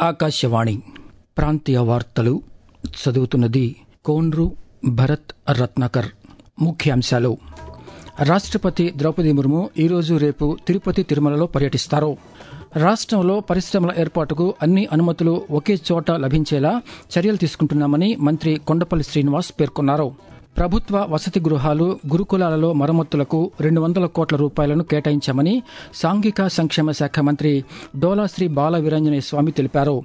ఆకాశవాణి ప్రాంతీయ వార్తలు చదువుతున్నది కోన్రు భరత్ రత్నాకర్ ముఖ్యాంశాలు రాష్ట్రపతి ద్రౌపది ముర్ము ఈరోజు రేపు తిరుపతి తిరుమలలో పర్యటిస్తారు రాష్ట్రంలో పరిశ్రమల ఏర్పాటుకు అన్ని అనుమతులు ఒకే చోట లభించేలా చర్యలు తీసుకుంటున్నామని మంత్రి కొండపల్లి శ్రీనివాస్ పేర్కొన్నారు ప్రభుత్వ వసతి గృహాలు గురుకులాలలో మరమ్మతులకు రెండు వందల కోట్ల రూపాయలను కేటాయించామని సాంఘిక సంక్షేమ శాఖ మంత్రి డోలాశ్రీ బాల వీరాంజనేయ స్వామి తెలిపారు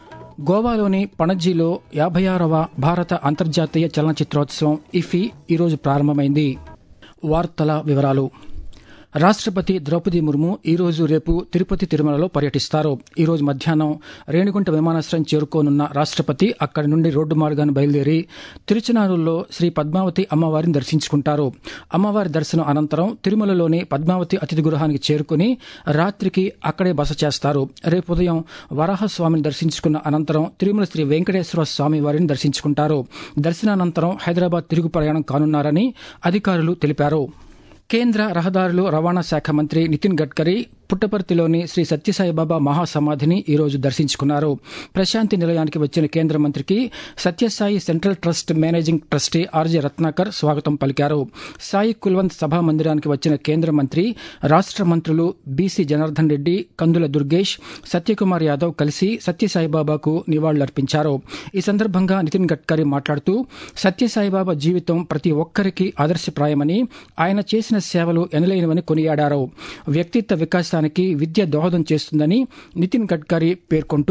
గోవాలోని పణజీలో యాభై ఆరవ భారత అంతర్జాతీయ చలనచిత్రోత్సవం ఇఫీ ఈరోజు ప్రారంభమైంది వార్తల వివరాలు రాష్ట్రపతి ద్రౌపది ముర్ము ఈరోజు రేపు తిరుపతి తిరుమలలో పర్యటిస్తారు ఈరోజు మధ్యాహ్నం రేణిగుంట విమానాశ్రయం చేరుకోనున్న రాష్ట్రపతి అక్కడి నుండి రోడ్డు మార్గాన్ని బయలుదేరి తిరుచనారులో శ్రీ పద్మావతి అమ్మవారిని దర్శించుకుంటారు అమ్మవారి దర్శనం అనంతరం తిరుమలలోని పద్మావతి అతిథి గృహానికి చేరుకుని రాత్రికి అక్కడే బస చేస్తారు రేపు ఉదయం వరాహస్వామిని దర్శించుకున్న అనంతరం తిరుమల శ్రీ వెంకటేశ్వర స్వామి వారిని దర్శించుకుంటారు దర్శనానంతరం హైదరాబాద్ తిరుగు ప్రయాణం కానున్నారని అధికారులు తెలిపారు కేంద్ర రహదారులు రవాణా శాఖ మంత్రి నితిన్ గడ్కరీ పుట్టపర్తిలోని శ్రీ సత్యసాయిబాబా మహాసమాధిని ఈరోజు దర్శించుకున్నారు ప్రశాంతి నిలయానికి వచ్చిన కేంద్ర మంత్రికి Sathya Sai central trust managing trustee R J Ratnakar స్వాగతం పలికారు సాయి కుల్వంత్ సభా మందిరానికి వచ్చిన కేంద్ర మంత్రి రాష్ట్ర మంత్రులు బీసీ జనార్దన్ రెడ్డి కందుల దుర్గేష్ సత్యకుమార్ యాదవ్ కలిసి సత్యసాయిబాబాకు నివాళులర్పించారు ఈ సందర్భంగా నితిన్ గడ్కరీ మాట్లాడుతూ సత్యసాయిబాబా జీవితం ప్రతి ఒక్కరికి ఆదర్శప్రాయమని ఆయన చేసిన సేవలు ఎనలేనివని కొనియాడారు వ్యక్తిత్వ వికాసానికి విద్య దోహదం చేస్తుందని నితిన్ గడ్కరీ పేర్కొంటూ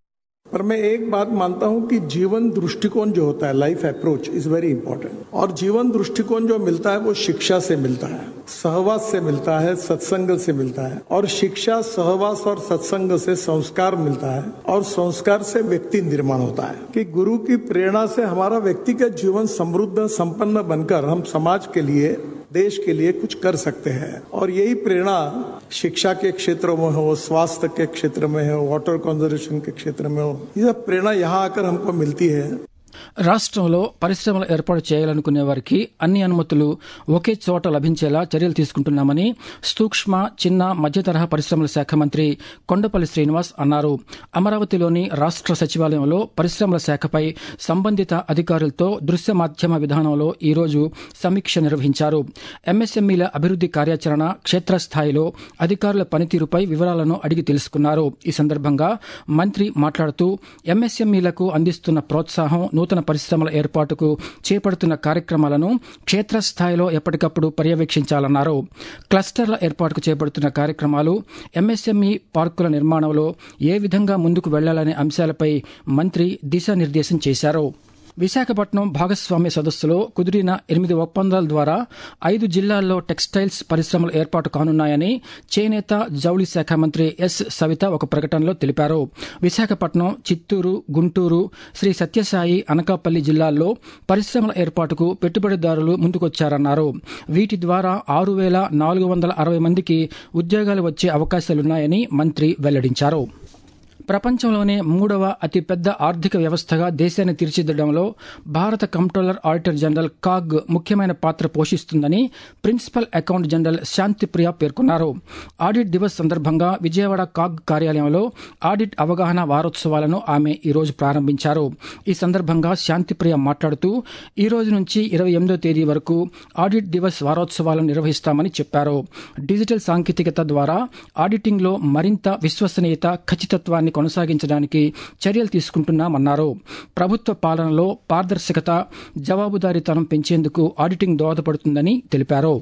पर मैं एक बात मानता हूं कि जीवन दृष्टिकोण जो होता है life approach is very important और जीवन दृष्टिकोण जो मिलता है वो शिक्षा से मिलता है सहवास से मिलता है सत्संग से मिलता है और शिक्षा सहवास और सत्संग से संस्कार मिलता है और संस्कार से व्यक्ति निर्माण होता है कि गुरु की प्रेरणा से हमारा व्यक्तिगत जीवन समृद्ध संपन्न बनकर हम समाज के लिए देश के लिए कुछ कर सकते हैं और यही प्रेरणा शिक्षा के क्षेत्रों में हो स्वास्थ्य के क्षेत्र में हो वाटर कंजर्वेशन के क्षेत्र में हो यह प्रेरणा यहाँ आकर हमको मिलती है రాష్ట్రంలో పరిశ్రమలు ఏర్పాటు చేయాలనుకునే వారికి అన్ని అనుమతులు ఒకే చోట లభించేలా చర్యలు తీసుకుంటున్నామని సూక్ష్మ చిన్న మధ్య తరహా పరిశ్రమల శాఖ మంత్రి కొండపల్లి శ్రీనివాస్ అన్నారు అమరావతిలోని రాష్ట్ర సచివాలయంలో పరిశ్రమల శాఖపై సంబంధిత అధికారులతో దృశ్య మాధ్యమ విధానంలో ఈరోజు సమీక్ష నిర్వహించారు ఎంఎస్ఎంఈల అభివృద్ది కార్యాచరణ క్షేత్రస్థాయిలో అధికారుల పనితీరుపై వివరాలను అడిగి తెలుసుకున్నారు ఈ సందర్భంగా మంత్రి మాట్లాడుతూ ఎంఎస్ఎంఈలకు అందిస్తున్న ప్రోత్సాహం నూతన పరిశ్రమల ఏర్పాటుకు చేపడుతున్న కార్యక్రమాలను క్షేత్రస్థాయిలో ఎప్పటికప్పుడు పర్యవేక్షించాలన్నారు క్లస్టర్ల ఏర్పాటుకు చేపడుతున్న కార్యక్రమాలు ఎంఎస్ఎంఈ పార్కుల నిర్మాణంలో ఏ విధంగా ముందుకు వెళ్లాలనే అంశాలపై మంత్రి దిశానిర్దేశం చేశారు విశాఖపట్నం భాగస్వామ్య సదస్సులో కుదిరిన ఎనిమిది ఒప్పందాల ద్వారా ఐదు జిల్లాల్లో టెక్స్టైల్స్ పరిశ్రమలు ఏర్పాటు కానున్నాయని చేనేత జౌళి శాఖ మంత్రి ఎస్ సవిత ఒక ప్రకటనలో తెలిపారు విశాఖపట్నం చిత్తూరు గుంటూరు శ్రీ సత్యసాయి అనకాపల్లి జిల్లాల్లో పరిశ్రమల ఏర్పాటుకు పెట్టుబడిదారులు ముందుకొచ్చారన్నారు వీటి ద్వారా ఆరు వేల నాలుగు వందల అరవై మందికి ఉద్యోగాలు వచ్చే అవకాశాలున్నాయని మంత్రి వెల్లడించారు ప్రపంచంలోనే మూడవ అతిపెద్ద ఆర్థిక వ్యవస్థగా దేశాన్ని తీర్చిదిద్దడంలో భారత కంప్ట్రోలర్ ఆడిటర్ జనరల్ కాగ్ ముఖ్యమైన పాత్ర పోషిస్తుందని ప్రిన్సిపల్ అకౌంట్ జనరల్ శాంతిప్రియ పేర్కొన్నారు ఆడిట్ దివస్ సందర్భంగా విజయవాడ కాగ్ కార్యాలయంలో ఆడిట్ అవగాహన వారోత్సవాలను ఆమె ఈరోజు ప్రారంభించారు ఈ సందర్భంగా శాంతిప్రియ మాట్లాడుతూ ఈ రోజు నుంచి ఇరవై ఎనిమిదో తేదీ వరకు ఆడిట్ దివస్ వారోత్సవాలను నిర్వహిస్తామని చెప్పారు డిజిటల్ సాంకేతికత ద్వారా ఆడిటింగ్లో మరింత విశ్వసనీయత ఖచ్చితత్వాన్ని కొనసాగించడానికి చర్యలు తీసుకుంటున్నామన్నారు ప్రభుత్వ పాలనలో పారదర్శకత జవాబుదారీతనం పెంచేందుకు ఆడిటింగ్ దోహదపడుతుందని తెలిపారు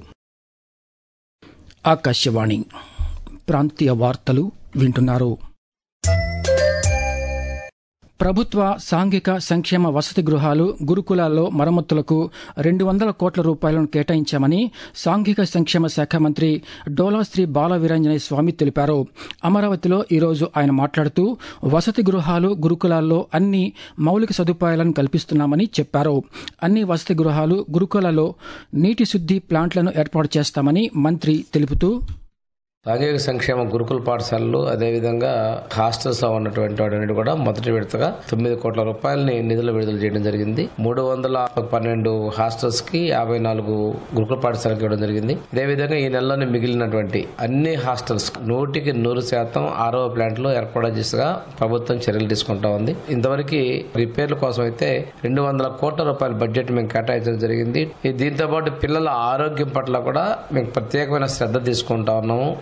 ఆకాశవాణి ప్రాంతీయ వార్తలు వింటున్నారు ప్రభుత్వ సాంఘిక సంక్షేమ వసతి గృహాలు గురుకులాల్లో మరమ్మతులకు రెండు వందల కోట్ల రూపాయలను కేటాయించామని సాంఘిక సంక్షేమ శాఖ మంత్రి డోలాశ్రీ బాల వీరాంజనేయ స్వామి తెలిపారు అమరావతిలో ఈరోజు ఆయన మాట్లాడుతూ వసతి గృహాలు గురుకులాల్లో అన్ని మౌలిక సదుపాయాలను కల్పిస్తున్నామని చెప్పారు అన్ని వసతి గృహాలు గురుకులాల్లో నీటి శుద్ది ప్లాంట్లను ఏర్పాటు చేస్తామని మంత్రి తెలుపుతూ సాంఘిక సంక్షేమ గురుకుల పాఠశాలలు అదేవిధంగా హాస్టల్స్ ఉన్నటువంటి వాటిని కూడా మొదటి విడతగా తొమ్మిది కోట్ల రూపాయలని నిధులు విడుదల చేయడం జరిగింది మూడు వందల పన్నెండు హాస్టల్స్ కి యాభై నాలుగు గురుకుల పాఠశాలకు ఇవ్వడం జరిగింది అదేవిధంగా ఈ నెలలోనే మిగిలినటువంటి అన్ని హాస్టల్స్ నూటికి నూరు శాతం ఆరో ప్లాంట్ లో ఏర్పాటు చేసేగా ప్రభుత్వం చర్యలు తీసుకుంటా ఉంది ఇంతవరకు రిపేర్ల కోసం అయితే రెండు వందల కోట్ల రూపాయల బడ్జెట్ మేము కేటాయించడం జరిగింది దీంతో పాటు పిల్లల ఆరోగ్యం పట్ల కూడా మేము ప్రత్యేకమైన శ్రద్ధ తీసుకుంటా ఉన్నాము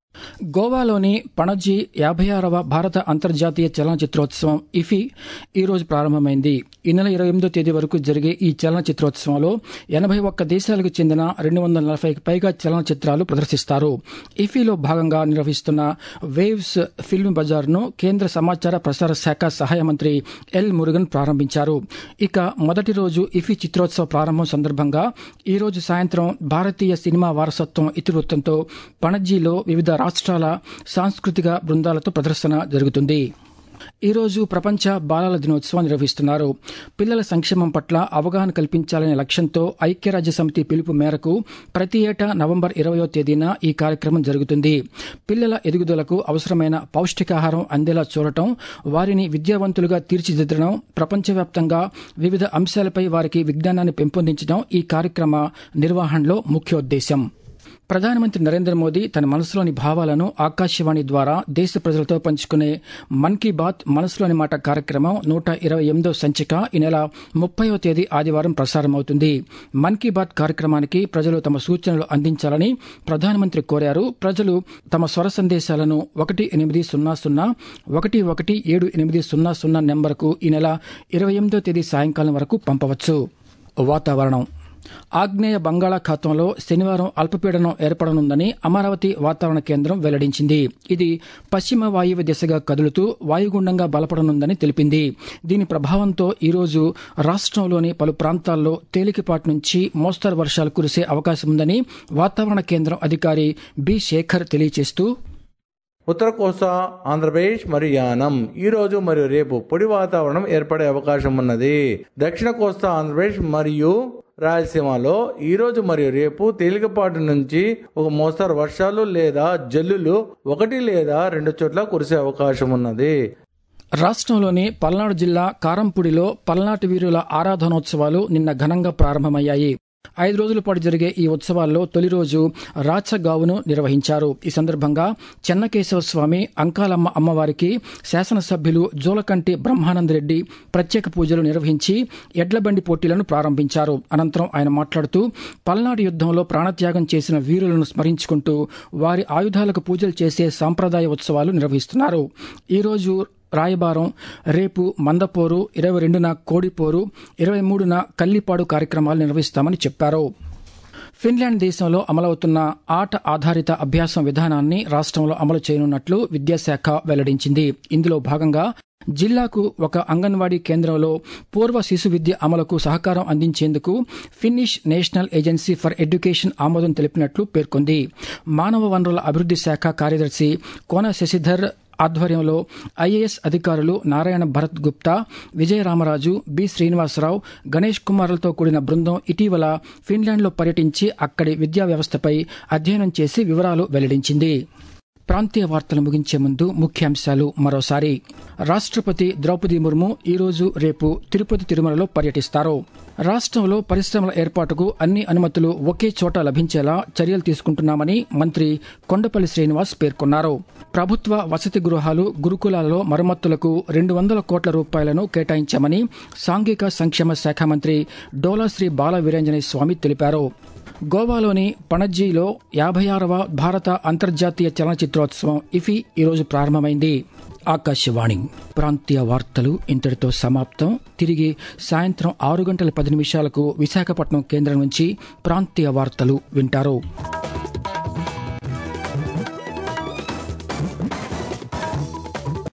గోవాలోని పణజీ యాభై ఆరవ భారత అంతర్జాతీయ చలనచిత్రోత్సవం ఇఫీ ఈ రోజు ప్రారంభమైంది ఈ నెల ఇరవై ఎనిమిదో తేదీ వరకు జరిగే ఈ చలనచిత్రోత్సవంలో ఎనభై ఒక్క దేశాలకు చెందిన రెండు వందల నలభైకి పైగా చలనచిత్రాలు ప్రదర్శిస్తారు ఇఫీలో భాగంగా నిర్వహిస్తున్న వేవ్స్ ఫిల్మ్ బజార్ను కేంద్ర సమాచార ప్రసార శాఖ సహాయ మంత్రి ఎల్ మురుగన్ ప్రారంభించారు ఇక మొదటి రోజు ఇఫీ చిత్రోత్సవ ప్రారంభం సందర్భంగా ఈ రోజు సాయంత్రం భారతీయ సినిమా వారసత్వం ఇతివృత్తంతో పణజీలో వివిధ రాష్ట్రాల సాంస్కృతిక బృందాలతో ప్రదర్శన జరుగుతుంది ఈ రోజు ప్రపంచ బాలల దినోత్సవం నిర్వహిస్తున్నారు పిల్లల సంక్షేమం పట్ల అవగాహన కల్పించాలనే లక్ష్యంతో ఐక్యరాజ్య సమితి పిలుపు మేరకు ప్రతి ఏటా నవంబర్ ఇరవయో తేదీన ఈ కార్యక్రమం జరుగుతుంది పిల్లల ఎదుగుదలకు అవసరమైన పౌష్టికాహారం అందేలా చూడటం వారిని విద్యావంతులుగా తీర్చిదిద్దడం ప్రపంచవ్యాప్తంగా వివిధ అంశాలపై వారికి విజ్ఞానాన్ని పెంపొందించడం ఈ కార్యక్రమ నిర్వహణలో ముఖ్యోద్దేశం ప్రధానమంత్రి నరేంద్ర మోదీ తన మనసులోని భావాలను ఆకాశవాణి ద్వారా దేశ ప్రజలతో పంచుకునే మన్ కీ బాత్ మనసులోని మాట కార్యక్రమం నూట ఇరవై ఎనిమిదో సంచిక ఈ నెల ముప్పయో తేదీ ఆదివారం ప్రసారమవుతుంది మన్ కీ బాత్ కార్యక్రమానికి ప్రజలు తమ సూచనలు అందించాలని ప్రధానమంత్రి కోరారు ప్రజలు తమ స్వర సందేశాలను ఒకటి ఎనిమిది సున్నా సున్నా ఒకటి ఒకటి ఏడు ఎనిమిది సున్నా సున్నా నెంబర్కు ఈ నెల ఇరవై ఎనిమిదో తేదీ సాయంకాలం వరకు పంపవచ్చు వాతావరణం ఆగ్నేయ బంగాళాఖాతంలో శనివారం అల్పపీడనం ఏర్పడనుందని అమరావతి వాతావరణ కేంద్రం వెల్లడించింది ఇది పశ్చిమ వాయువ్య దిశగా కదులుతూ వాయుగుండంగా బలపడనుందని తెలిపింది దీని ప్రభావంతో ఈరోజు రాష్ట్రంలోని పలు ప్రాంతాల్లో తేలికపాటి నుంచి మోస్తరు వర్షాలు కురిసే అవకాశం ఉందని వాతావరణ కేంద్రం అధికారి బి శేఖర్ తెలియజేస్తూ ఉత్తర కోస్తా ఆంధ్రప్రదేశ్ మరియు యానం ఈ రోజు మరియు రేపు పొడి వాతావరణం ఏర్పడే అవకాశం ఉన్నది దక్షిణ కోస్తా ఆంధ్రప్రదేశ్ మరియు రాయలసీమలో ఈ రోజు మరియు రేపు తేలికపాటి నుంచి ఒక మోస్తరు వర్షాలు లేదా జల్లులు ఒకటి లేదా రెండు చోట్ల కురిసే అవకాశం ఉన్నది రాష్ట్రంలోని పల్నాడు జిల్లా కారంపూడిలో పల్నాటి వీరుల ఆరాధనోత్సవాలు నిన్న ఘనంగా ప్రారంభమయ్యాయి ఐదు రోజుల పాటు జరిగే ఈ ఉత్సవాల్లో తొలి రోజు రాచగావును నిర్వహించారు ఈ సందర్భంగా చెన్నకేశవ స్వామి అంకాలమ్మ అమ్మవారికి శాసనసభ్యులు జోలకంటి బ్రహ్మానందరెడ్డి ప్రత్యేక పూజలు నిర్వహించి ఎడ్లబండి పోటీలను ప్రారంభించారు అనంతరం ఆయన మాట్లాడుతూ పల్నాడు యుద్దంలో ప్రాణత్యాగం చేసిన వీరులను స్మరించుకుంటూ వారి ఆయుధాలకు పూజలు చేసే సాంప్రదాయ ఉత్సవాలు నిర్వహిస్తున్నారు ఈ రోజు రాయబారం రేపు మందపోరు ఇరవై రెండున కోడిపోరు ఇరవై మూడున కల్లిపాడు కార్యక్రమాలు నిర్వహిస్తామని చెప్పారు ఫిన్లాండ్ దేశంలో అమలవుతున్న ఆట ఆధారిత అభ్యాసం విధానాన్ని రాష్ట్రంలో అమలు చేయనున్నట్లు విద్యాశాఖ వెల్లడించింది ఇందులో భాగంగా జిల్లాకు ఒక అంగన్వాడీ కేంద్రంలో పూర్వ శిశు విద్య అమలుకు సహకారం అందించేందుకు Finnish national agency for education ఆమోదం తెలిపినట్లు పేర్కొంది మానవ వనరుల అభివృద్ది శాఖ కార్యదర్శి కోన శశిధర్ ఆధ్వర్యంలో ఐఏఎస్ అధికారులు నారాయణ భరత్ గుప్తా విజయరామరాజు బి శ్రీనివాసరావు గణేష్ కుమార్లతో కూడిన బృందం ఇటీవల ఫిన్లాండ్లో పర్యటించి అక్కడి విద్యా వ్యవస్థపై అధ్యయనం చేసి వివరాలు వెల్లడించింది ప్రాంతీయ వార్తలు ముగించే ముందు ముఖ్యాంశాలు మరోసారి రాష్ట్రపతి ద్రౌపది ముర్ము ఈరోజు రేపు తిరుపతి తిరుమలలో పర్యటిస్తారు రాష్ట్రంలో పరిశ్రమల ఏర్పాటుకు అన్ని అనుమతులు ఒకే చోట లభించేలా చర్యలు తీసుకుంటున్నామని మంత్రి కొండపల్లి శ్రీనివాస్ పేర్కొన్నారు ప్రభుత్వ వసతి గృహాలు గురుకులాలలో మరమ్మతులకు రెండు వందల కోట్ల రూపాయలను కేటాయించామని సాంఘిక సంక్షేమ శాఖ మంత్రి డోలాశ్రీ బాల వీరంజనేయ స్వామి తెలిపారు గోవాలోని పణజీలో యాభై ఆరవ భారత అంతర్జాతీయ చలనచిత్రోత్సవం ఇఫీ ఈరోజు ప్రారంభమైంది ఆకాశవాణి ప్రాంతీయ వార్తలు ఇంతటితో సమాప్తం తిరిగి సాయంత్రం ఆరు గంటల పది నిమిషాలకు విశాఖపట్నం కేంద్రం నుంచి ప్రాంతీయ వార్తలు వింటారు